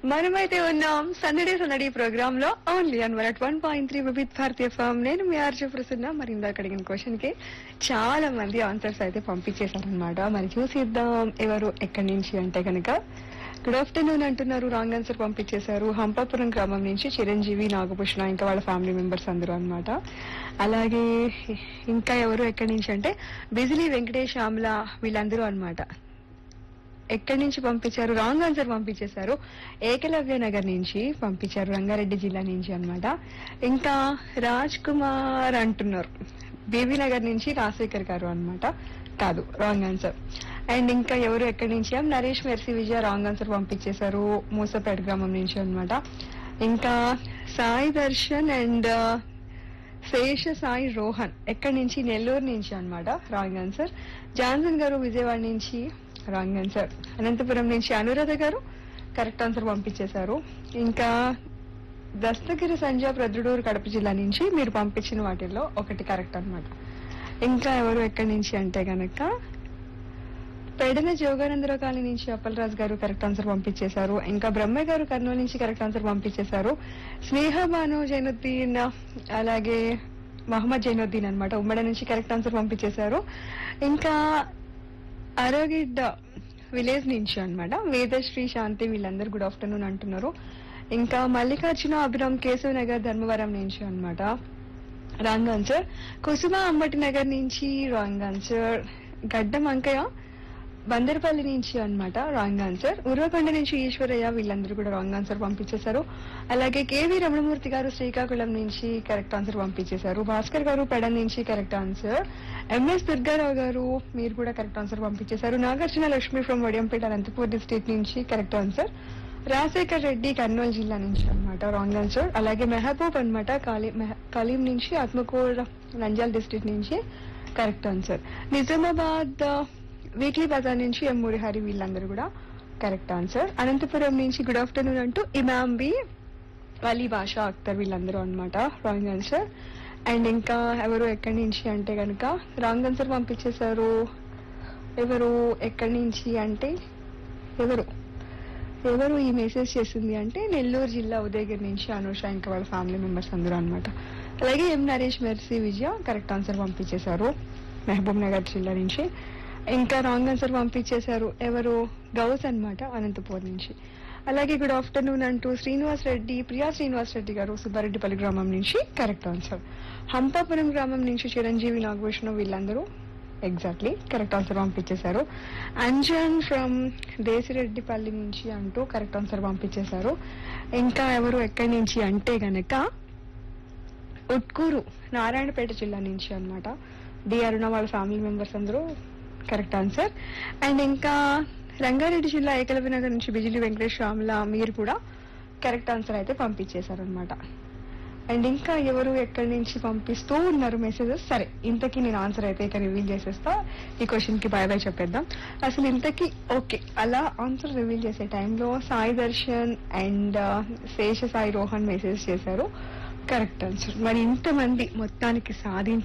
మనమైతే ఉన్నాం సందడి సందడి ప్రోగ్రామ్ లో only on one one point three Vividh Bharati ఫామ్ నేను మీ ఆర్జే ప్రసన్న మరి ఇందాక అడిగిన క్వశ్చన్ కి చాలా మంది ఆన్సర్స్ అయితే పంపించేశారనమాట మరి చూసిద్దాం ఎవరు ఎక్కడి నుంచి అంటే కనుక గుడ్ ఆఫ్టర్నూన్ అంటున్నారు రాంగ్ ఆన్సర్ పంపించేశారు హంపాపురం గ్రామం నుంచి చిరంజీవి నాగభూషణ ఇంకా వాళ్ళ ఫ్యామిలీ మెంబర్స్ అందరూ అన్నమాట అలాగే ఇంకా ఎవరు ఎక్కడి నుంచి అంటే బిజిలీ వెంకటేష్ ఆమ్ల వీళ్ళందరూ అన్నమాట ఎక్కడి నుంచి పంపించారు రాంగ్ ఆన్సర్ పంపించేశారు ఏకలవ్య నగర్ నుంచి పంపించారు రంగారెడ్డి జిల్లా నుంచి అన్నమాట ఇంకా రాజ్ కుమార్ అంటున్నారు బేబీ నగర్ నుంచి రాజశేఖర్ గారు అన్నమాట కాదు రాంగ్ ఆన్సర్ అండ్ ఇంకా ఎవరు ఎక్కడి నుంచి ఏం Naresh Mercy Vijaya wrong answer పంపించేశారు మూసపేట గ్రామం నుంచి అన్నమాట ఇంకా సాయి దర్శన్ అండ్ శేష సాయి రోహన్ ఎక్కడి నుంచి నెల్లూరు నుంచి అన్నమాట రాంగ్ ఆన్సర్ జాన్సన్ గారు విజయవాడ నుంచి రాంగ్ ఆన్సర్ అనంతపురం నుంచి అనురాధ గారు కరెక్ట్ ఆన్సర్ పంపించేశారు ఇంకా దస్తగిరి సంజయ్ ప్రద్రుడూరు కడప జిల్లా నుంచి మీరు పంపించిన వాటిల్లో ఒకటి కరెక్ట్ అన్నమాట ఇంకా ఎవరు ఎక్కడి నుంచి అంటే గనక పెడన జోగానందరావు కాలనీ నుంచి అప్పలరాజు గారు కరెక్ట్ ఆన్సర్ పంపించేశారు ఇంకా బ్రహ్మ గారు కర్నూలు నుంచి కరెక్ట్ ఆన్సర్ పంపించేశారు స్నేహ బాను జైనుద్దీన్ అలాగే మహమ్మద్ జైనుద్దీన్ అన్నమాట ఉమ్మడి నుంచి కరెక్ట్ ఆన్సర్ పంపించేశారు ఇంకా అరగిడ్డ విలేజ్ నుంచి అన్నమాట వేదశ్రీ శాంతి వీళ్ళందరూ గుడ్ ఆఫ్టర్నూన్ అంటున్నారు ఇంకా మల్లికార్జున అభిరామ్ కేశవ్ నగర్ ధర్మవరం నుంచి అన్నమాట రాంగ్ ఆన్సర్ కుసుమ అంబటి నగర్ నుంచి రాంగ్ ఆన్సర్ గడ్డం అంకయ్య బందర్పల్లి నుంచి అన్నమాట రాంగ్ ఆన్సర్ ఉర్వకొండ నుంచి ఈశ్వరయ్య వీళ్ళందరూ కూడా రాంగ్ ఆన్సర్ పంపించేశారు అలాగే కేవీ రమణమూర్తి గారు శ్రీకాకుళం నుంచి కరెక్ట్ ఆన్సర్ పంపించేశారు భాస్కర్ గారు పెడ నుంచి కరెక్ట్ ఆన్సర్ ఎంఎస్ దుర్గారావు గారు మీరు కూడా కరెక్ట్ ఆన్సర్ పంపించేశారు నాగార్జున లక్ష్మి ఫ్రమ్ వడియంపేట అనంతపూర్ డిస్ట్రిక్ట్ నుంచి కరెక్ట్ ఆన్సర్ రాజశేఖర్ రెడ్డి కర్నూలు జిల్లా నుంచి అన్నమాట రాంగ్ ఆన్సర్ అలాగే మెహబూబ్ అనమాట కలీం నుంచి ఆత్మకూర్ నంజాల్ డిస్ట్రిక్ట్ నుంచి correct answer Nizamabad weekly bazaar నుంచి ఎం మురిహరి వీళ్ళందరూ కూడా కరెక్ట్ ఆన్సర్ అనంతపురం నుంచి గుడ్ ఆఫ్టర్నూన్ అంటూ ఇమామ్ బి వలీ బాషా అఖ్తర్ వీళ్ళందరూ అన్నమాట రాంగ్ ఆన్సర్ అండ్ ఇంకా ఎవరు ఎక్కడి నుంచి అంటే కనుక రాంగ్ ఆన్సర్ పంపించేశారు ఎవరు ఎక్కడి నుంచి అంటే ఎవరు ఎవరు ఈ మెసేజ్ చేసింది అంటే నెల్లూరు జిల్లా ఉదయగిరి నుంచి అనూష ఇంకా వాళ్ళ ఫ్యామిలీ మెంబర్స్ అందరూ అన్నమాట అలాగే M Naresh Mercy Vijaya correct answer పంపించేశారు మహబూబ్ నగర్ జిల్లా నుంచి ఇంకా రాంగ్ ఆన్సర్ పంపించేశారు ఎవరు గౌస్ అన్నమాట అనంతపూర్ నుంచి అలాగే గుడ్ ఆఫ్టర్నూన్ అంటూ శ్రీనివాస్ రెడ్డి ప్రియా శ్రీనివాస్ రెడ్డి గారు సుబ్బారెడ్డిపల్లి గ్రామం నుంచి కరెక్ట్ ఆన్సర్ హంపాపురం గ్రామం నుంచి చిరంజీవి నాగభూషణం వీళ్ళందరూ ఎగ్జాక్ట్లీ కరెక్ట్ ఆన్సర్ పంపించేశారు అంజన్ ఫ్రమ్ దేశిరెడ్డిపల్లి నుంచి అంటూ కరెక్ట్ ఆన్సర్ పంపించేశారు ఇంకా ఎవరు ఎక్కడి నుంచి అంటే గనక ఉట్కూరు నారాయణపేట జిల్లా నుంచి అన్నమాట డి అరుణ వాళ్ళ ఫ్యామిలీ మెంబర్స్ అందరూ కరెక్ట్ ఆన్సర్ అండ్ ఇంకా రంగారెడ్డి జిల్లా ఏకలవ్య నగర్ నుంచి బిజిలి వెంకటేష్ రాముల మీరు కూడా కరెక్ట్ ఆన్సర్ అయితే పంపించేశారు అనమాట అండ్ ఇంకా ఎవరు ఎక్కడి నుంచి పంపిస్తూ ఉన్నారు మెసేజెస్ సరే ఇంతకీ నేను ఆన్సర్ అయితే ఇక రివీల్ చేసేస్తా ఈ క్వశ్చన్ కి బాయ్ బాయ్ చెప్పేద్దాం అసలు ఇంతకీ ఓకే అలా ఆన్సర్ రివీల్ చేసే టైంలో సాయి దర్శన్ అండ్ శేష సాయి రోహన్ మెసేజ్ చేశారు కరెక్ట్ ఆన్సర్ మరి ఇంతమంది మొత్తానికి సాధించి